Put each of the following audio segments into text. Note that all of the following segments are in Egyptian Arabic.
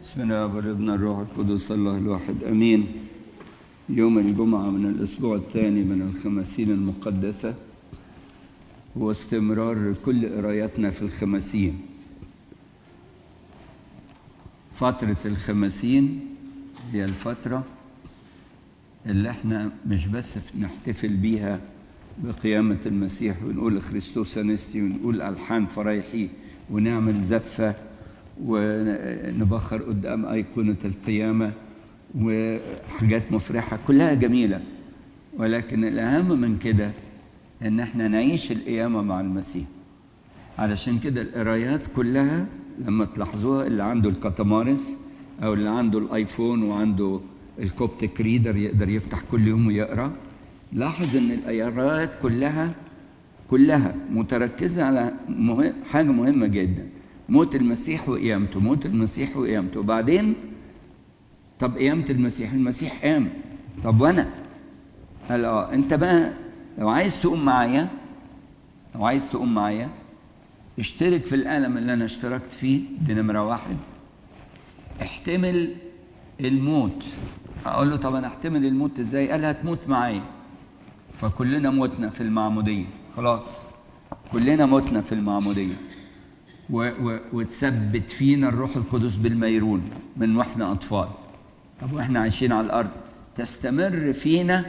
بسم الله والابن الروح القدس الله الواحد امين يوم الجمعه من الاسبوع الثاني من الخمسين المقدسه هو استمرار كل قراياتنا في الخمسين فتره الخمسين هي الفتره اللي احنا مش بس نحتفل بيها بقيامة المسيح ونقول خريستوس أنستي ونقول ألحان فرايحي ونعمل زفة ونبخر قدام أيقونة القيامة وحاجات مفرحة كلها جميلة ولكن الأهم من كده إن احنا نعيش القيامة مع المسيح علشان كده القرايات كلها لما تلاحظوها اللي عنده الكتمارس أو اللي عنده الآيفون وعنده الكوبتك ريدر يقدر يفتح كل يوم ويقرأ لاحظ ان الايات كلها كلها متركزه على مهم حاجه مهمه جدا موت المسيح وقيامته موت المسيح وقيامته وبعدين طب قيامه المسيح المسيح قام طب وانا قال اه انت بقى لو عايز تقوم معايا لو عايز تقوم معايا اشترك في الالم اللي انا اشتركت فيه دي نمره واحد احتمل الموت اقول له طب انا احتمل الموت ازاي قال هتموت معايا فكلنا متنا في المعمودية خلاص كلنا متنا في المعمودية و و وتثبت فينا الروح القدس بالميرون من واحنا أطفال طب واحنا عايشين على الأرض تستمر فينا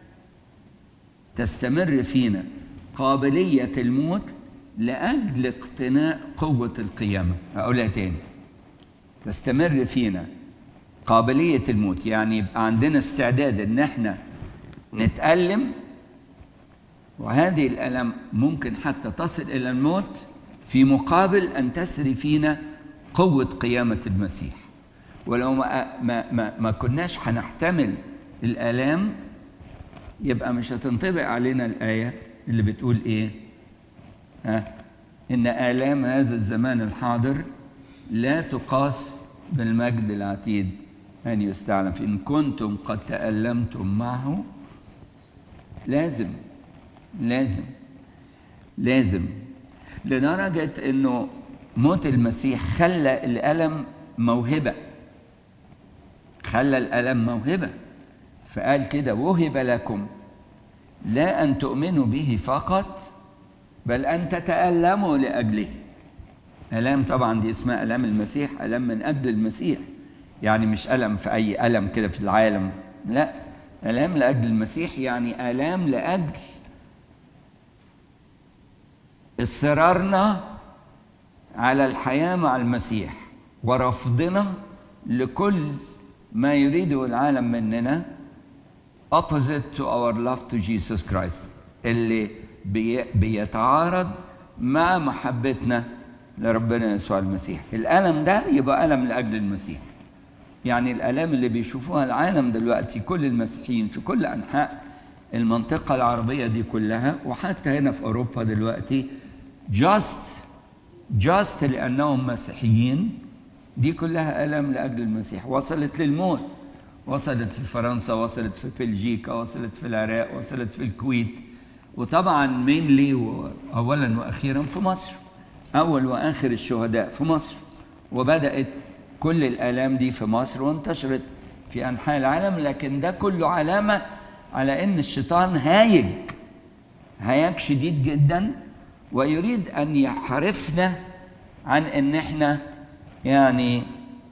تستمر فينا قابلية الموت لأجل اقتناء قوة القيامة أقولها تاني تستمر فينا قابلية الموت يعني يبقى عندنا استعداد إن احنا نتألم وهذه الألم ممكن حتى تصل إلى الموت في مقابل أن تسري فينا قوة قيامة المسيح ولو ما, ما, ما, ما كناش هنحتمل الآلام يبقى مش هتنطبق علينا الآية اللي بتقول إيه ها إن آلام هذا الزمان الحاضر لا تقاس بالمجد العتيد أن يستعلم في إن كنتم قد تألمتم معه لازم لازم لازم لدرجة انه موت المسيح خلى الألم موهبة خلى الألم موهبة فقال كده وهب لكم لا أن تؤمنوا به فقط بل أن تتألموا لأجله ألام طبعا دي اسمها ألام المسيح ألم من أجل المسيح يعني مش ألم في أي ألم كده في العالم لا آلام لأجل المسيح يعني آلام لأجل إصرارنا على الحياة مع المسيح ورفضنا لكل ما يريده العالم مننا opposite to our love to Jesus Christ اللي بي بيتعارض مع محبتنا لربنا يسوع المسيح الألم ده يبقى ألم لأجل المسيح يعني الآلام اللي بيشوفوها العالم دلوقتي كل المسيحيين في كل أنحاء المنطقة العربية دي كلها وحتى هنا في أوروبا دلوقتي جاست جاست لأنهم مسيحيين دي كلها آلام لأجل المسيح وصلت للموت وصلت في فرنسا وصلت في بلجيكا وصلت في العراق وصلت في الكويت وطبعا مينلي أولا وأخيرا في مصر أول وآخر الشهداء في مصر وبدأت كل الآلام دي في مصر وانتشرت في أنحاء العالم لكن ده كله علامة على أن الشيطان هايج هياج شديد جدا ويريد أن يحرفنا عن أن احنا يعني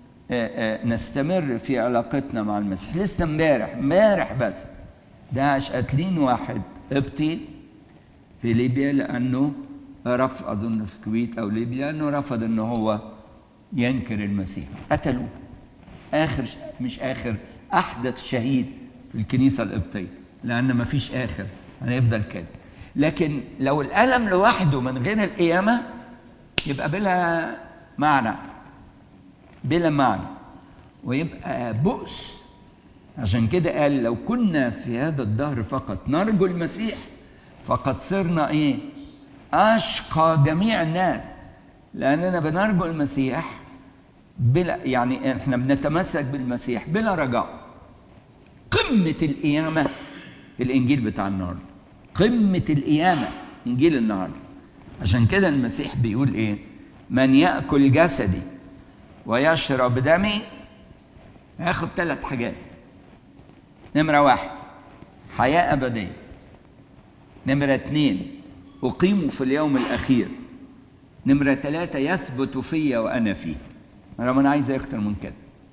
نستمر في علاقتنا مع المسيح لسه امبارح امبارح بس داعش قاتلين واحد قبطي في ليبيا لأنه رفض أظن في الكويت أو ليبيا لأنه رفض أنه هو ينكر المسيح قتلوه آخر مش آخر أحدث شهيد في الكنيسة القبطية لأن ما فيش آخر هنفضل كده لكن لو الألم لوحده من غير القيامة يبقى بلا معنى بلا معنى ويبقى بؤس عشان كده قال لو كنا في هذا الدهر فقط نرجو المسيح فقد صرنا ايه اشقى جميع الناس لاننا بنرجو المسيح بلا يعني احنا بنتمسك بالمسيح بلا رجاء قمه القيامه الانجيل بتاع النهارده قمه القيامه انجيل النهارده عشان كده المسيح بيقول ايه من ياكل جسدي ويشرب دمي هياخد ثلاث حاجات نمرة واحد حياة أبدية نمرة اثنين أقيم في اليوم الأخير نمرة ثلاثة يثبت فيا وأنا فيه أنا ما أنا عايز أكتر من كده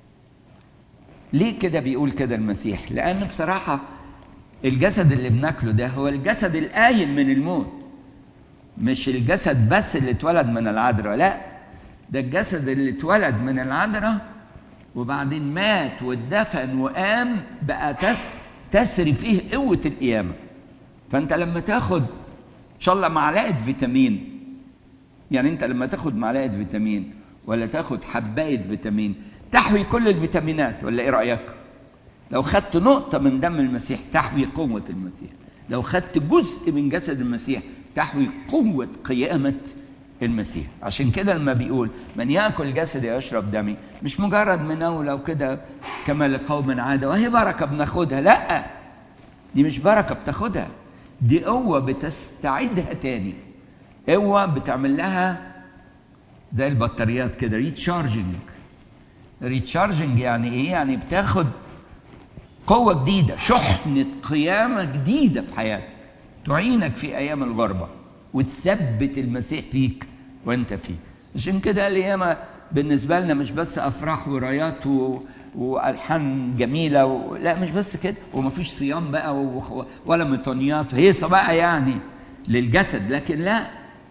ليه كده بيقول كده المسيح لأن بصراحة الجسد اللي بناكله ده هو الجسد القايم من الموت مش الجسد بس اللي اتولد من العذراء لا ده الجسد اللي اتولد من العذراء وبعدين مات واتدفن وقام بقى تس تسري فيه قوة القيامة فأنت لما تاخد إن شاء الله معلقة فيتامين يعني أنت لما تاخد معلقة فيتامين ولا تاخد حباية فيتامين تحوي كل الفيتامينات ولا إيه رأيك؟ لو خدت نقطة من دم المسيح تحوي قوة المسيح لو خدت جزء من جسد المسيح تحوي قوة قيامة المسيح عشان كده لما بيقول من يأكل جسدي يشرب دمي مش مجرد مناولة وكده كما لقوم عادة وهي بركة بناخدها لا دي مش بركة بتاخدها دي قوة بتستعيدها تاني قوة بتعمل لها زي البطاريات كده ريتشارجنج ريتشارجنج يعني ايه يعني بتاخد قوة جديدة شحنة قيامة جديدة في حياتك تعينك في أيام الغربة وتثبت المسيح فيك وانت فيه عشان كده القيامة بالنسبة لنا مش بس أفراح ورايات و... والحان جميله و... لا مش بس كده ومفيش صيام بقى و... ولا مطنيات هيصه بقى يعني للجسد لكن لا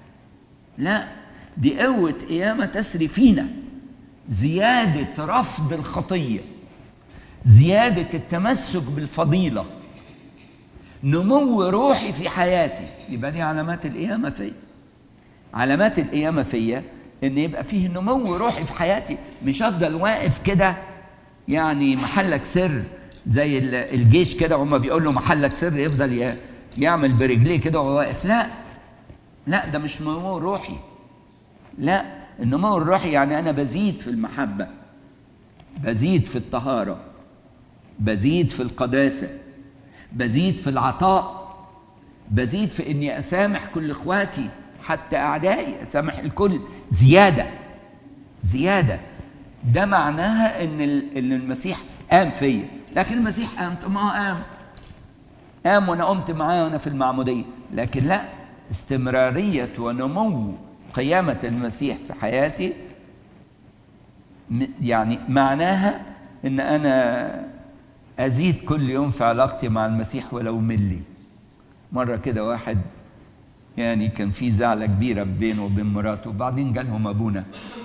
لا دي قوه قيامه تسري فينا زياده رفض الخطيه زياده التمسك بالفضيله نمو روحي في حياتي يبقى دي علامات القيامه فيا علامات القيامه فيا ان يبقى فيه نمو روحي في حياتي مش افضل واقف كده يعني محلك سر زي الجيش كده وهم بيقولوا محلك سر يفضل يعمل برجليه كده وهو واقف لا لا ده مش نمو روحي لا النمو الروحي يعني انا بزيد في المحبه بزيد في الطهاره بزيد في القداسه بزيد في العطاء بزيد في اني اسامح كل اخواتي حتى اعدائي اسامح الكل زياده زياده ده معناها ان ان المسيح قام فيا لكن المسيح قام طب ما هو قام قام وانا قمت معاه وانا في المعموديه لكن لا استمراريه ونمو قيامه المسيح في حياتي يعني معناها ان انا ازيد كل يوم في علاقتي مع المسيح ولو ملي مره كده واحد يعني كان في زعلة كبيرة بينه وبين مراته وبعدين جالهم أبونا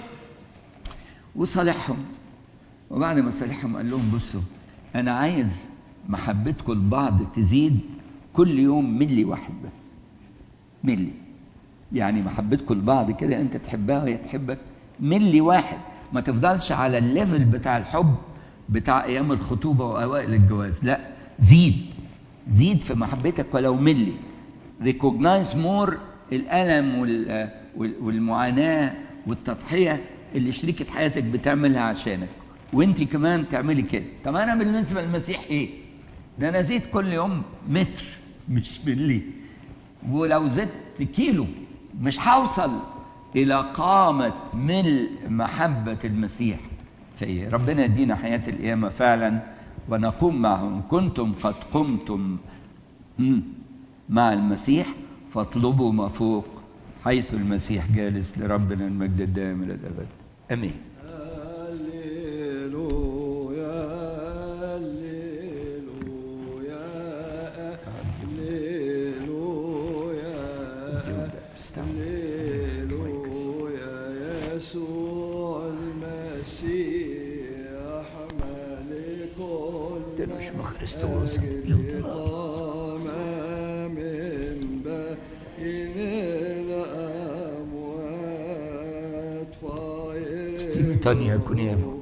وصالحهم وبعد ما صالحهم قال لهم بصوا أنا عايز محبتكم لبعض تزيد كل يوم ملي واحد بس ملي يعني محبتكم لبعض كده أنت تحبها وهي تحبك ملي واحد ما تفضلش على الليفل بتاع الحب بتاع أيام الخطوبة وأوائل الجواز لا زيد زيد في محبتك ولو ملي ريكوجنايز مور الالم والمعاناه والتضحيه اللي شريكه حياتك بتعملها عشانك وانت كمان تعملي كده طب انا بالنسبه للمسيح ايه ده انا زيد كل يوم متر مش ملي ولو زدت كيلو مش هوصل الى قامه ملء محبه المسيح فيا ربنا يدينا حياه القيامه فعلا ونقوم معهم كنتم قد قمتم مع المسيح فاطلبوا ما فوق حيث المسيح جالس لربنا المجد الدائم الى الابد امين Kristus. تانية كنيفة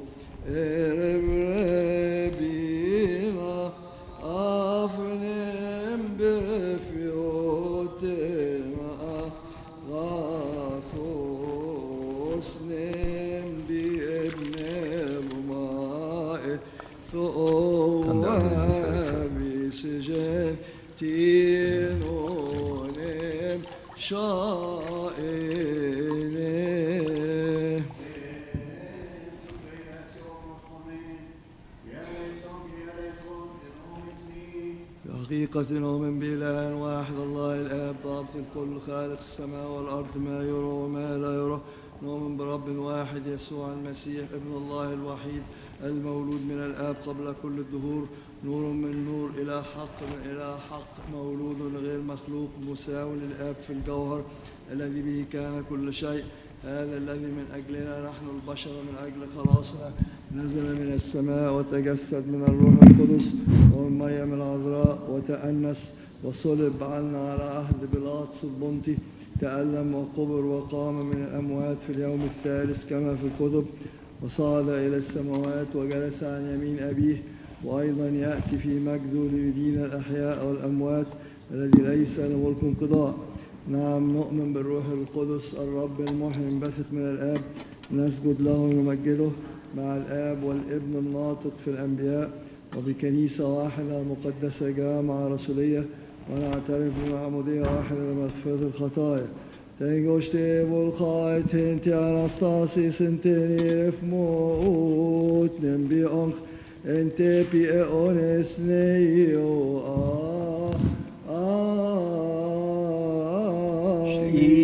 حقيقة نؤمن بإله واحد الله الآب ضابط الكل خالق السماء والأرض ما يرى وما لا يرى نؤمن برب واحد يسوع المسيح ابن الله الوحيد المولود من الآب قبل كل الدهور نور من نور إلى حق من إلى حق مولود غير مخلوق مساو للآب في الجوهر الذي به كان كل شيء هذا الذي من أجلنا نحن البشر من أجل خلاصنا نزل من السماء وتجسد من الروح القدس ومن مريم العذراء وتأنس وصلب عنا على عهد بيلاطس البنطي تألم وقبر وقام من الأموات في اليوم الثالث كما في الكتب وصعد إلى السماوات وجلس عن يمين أبيه وأيضا يأتي في مجده ليدين الأحياء والأموات الذي ليس له ملك انقضاء نعم نؤمن بالروح القدس الرب المحيي المنبثق من الآب نسجد له ونمجده مع الآب والابن الناطق في الأنبياء وبكنيسة واحدة مقدسة جامعة رسولية ونعترف بمعمودية واحدة لمغفرة الخطايا Tengošte volkait henti anastasis enteni refmot nembi onch ente pi e ones neio a a